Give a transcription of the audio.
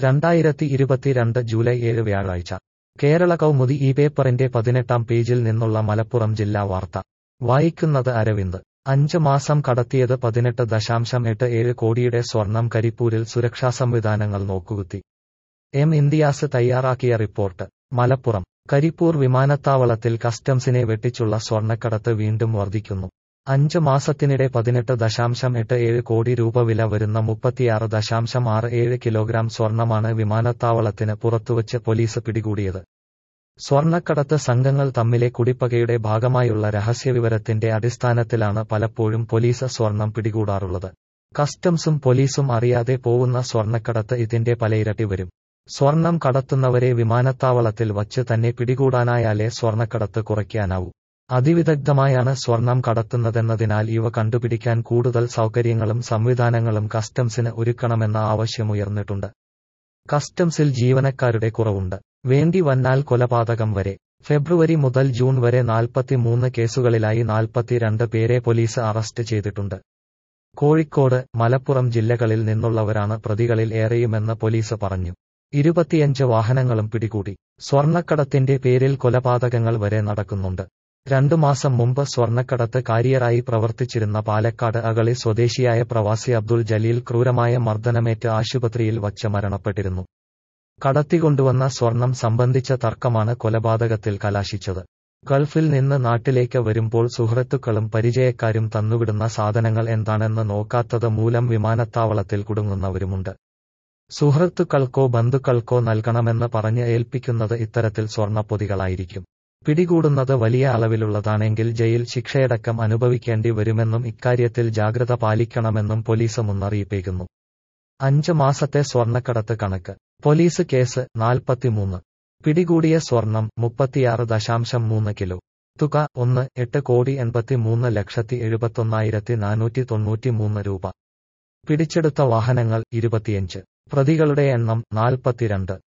രണ്ടായിരത്തി ഇരുപത്തിരണ്ട് ജൂലൈ ഏഴ് വ്യാഴാഴ്ച കേരള കൗമുദി ഈ പേപ്പറിന്റെ പതിനെട്ടാം പേജിൽ നിന്നുള്ള മലപ്പുറം ജില്ലാ വാർത്ത വായിക്കുന്നത് അരവിന്ദ് അഞ്ച് മാസം കടത്തിയത് പതിനെട്ട് ദശാംശം എട്ട് ഏഴ് കോടിയുടെ സ്വർണം കരിപ്പൂരിൽ സുരക്ഷാ സംവിധാനങ്ങൾ നോക്കുകുത്തി എം ഇന്ത്യാസ് തയ്യാറാക്കിയ റിപ്പോർട്ട് മലപ്പുറം കരിപ്പൂർ വിമാനത്താവളത്തിൽ കസ്റ്റംസിനെ വെട്ടിച്ചുള്ള സ്വർണ്ണക്കടത്ത് വീണ്ടും വർദ്ധിക്കുന്നു അഞ്ച് മാസത്തിനിടെ പതിനെട്ട് ദശാംശം എട്ട് ഏഴ് കോടി രൂപ വില വരുന്ന മുപ്പത്തിയാറ് ദശാംശം ആറ് ഏഴ് കിലോഗ്രാം സ്വർണമാണ് വിമാനത്താവളത്തിന് പുറത്തുവച്ച് പോലീസ് പിടികൂടിയത് സ്വർണ്ണക്കടത്ത് സംഘങ്ങൾ തമ്മിലെ കുടിപ്പകയുടെ ഭാഗമായുള്ള രഹസ്യവിവരത്തിന്റെ അടിസ്ഥാനത്തിലാണ് പലപ്പോഴും പോലീസ് സ്വർണം പിടികൂടാറുള്ളത് കസ്റ്റംസും പോലീസും അറിയാതെ പോവുന്ന സ്വർണ്ണക്കടത്ത് ഇതിന്റെ പലയിരട്ടി വരും സ്വർണം കടത്തുന്നവരെ വിമാനത്താവളത്തിൽ വച്ച് തന്നെ പിടികൂടാനായാലേ സ്വർണ്ണക്കടത്ത് കുറയ്ക്കാനാവൂ അതിവിദഗ്ധമായാണ് സ്വർണം കടത്തുന്നതെന്നതിനാൽ ഇവ കണ്ടുപിടിക്കാൻ കൂടുതൽ സൗകര്യങ്ങളും സംവിധാനങ്ങളും കസ്റ്റംസിന് ഒരുക്കണമെന്ന ആവശ്യമുയർന്നിട്ടുണ്ട് കസ്റ്റംസിൽ ജീവനക്കാരുടെ കുറവുണ്ട് വേണ്ടി വന്നാൽ കൊലപാതകം വരെ ഫെബ്രുവരി മുതൽ ജൂൺ വരെ നാൽപ്പത്തിമൂന്ന് കേസുകളിലായി നാൽപ്പത്തിരണ്ട് പേരെ പോലീസ് അറസ്റ്റ് ചെയ്തിട്ടുണ്ട് കോഴിക്കോട് മലപ്പുറം ജില്ലകളിൽ നിന്നുള്ളവരാണ് പ്രതികളിൽ ഏറെയുമെന്ന് പോലീസ് പറഞ്ഞു ഇരുപത്തിയഞ്ച് വാഹനങ്ങളും പിടികൂടി സ്വർണ്ണക്കടത്തിന്റെ പേരിൽ കൊലപാതകങ്ങൾ വരെ നടക്കുന്നുണ്ട് രണ്ടു മാസം മുമ്പ് സ്വർണ്ണക്കടത്ത് കാരിയറായി പ്രവർത്തിച്ചിരുന്ന പാലക്കാട് അകളി സ്വദേശിയായ പ്രവാസി അബ്ദുൾ ജലീൽ ക്രൂരമായ മർദ്ദനമേറ്റ് ആശുപത്രിയിൽ വച്ച് മരണപ്പെട്ടിരുന്നു കടത്തിക്കൊണ്ടുവന്ന സ്വർണം സംബന്ധിച്ച തർക്കമാണ് കൊലപാതകത്തിൽ കലാശിച്ചത് ഗൾഫിൽ നിന്ന് നാട്ടിലേക്ക് വരുമ്പോൾ സുഹൃത്തുക്കളും പരിചയക്കാരും തന്നുവിടുന്ന സാധനങ്ങൾ എന്താണെന്ന് നോക്കാത്തത് മൂലം വിമാനത്താവളത്തിൽ കുടുങ്ങുന്നവരുമുണ്ട് സുഹൃത്തുക്കൾക്കോ ബന്ധുക്കൾക്കോ നൽകണമെന്ന് പറഞ്ഞ് ഏൽപ്പിക്കുന്നത് ഇത്തരത്തിൽ സ്വർണ്ണപ്പൊതികളായിരിക്കും പിടികൂടുന്നത് വലിയ അളവിലുള്ളതാണെങ്കിൽ ജയിൽ ശിക്ഷയടക്കം അനുഭവിക്കേണ്ടി വരുമെന്നും ഇക്കാര്യത്തിൽ ജാഗ്രത പാലിക്കണമെന്നും പോലീസ് മുന്നറിയിപ്പേകുന്നു അഞ്ച് മാസത്തെ സ്വർണ്ണക്കടത്ത് കണക്ക് പോലീസ് കേസ് നാൽപ്പത്തിമൂന്ന് പിടികൂടിയ സ്വർണം മുപ്പത്തിയാറ് ദശാംശം മൂന്ന് കിലോ തുക ഒന്ന് എട്ട് കോടി എൺപത്തിമൂന്ന് ലക്ഷത്തി എഴുപത്തൊന്നായിരത്തി നാനൂറ്റി തൊണ്ണൂറ്റിമൂന്ന് രൂപ പിടിച്ചെടുത്ത വാഹനങ്ങൾ ഇരുപത്തിയഞ്ച് പ്രതികളുടെ എണ്ണം നാൽപ്പത്തിരണ്ട്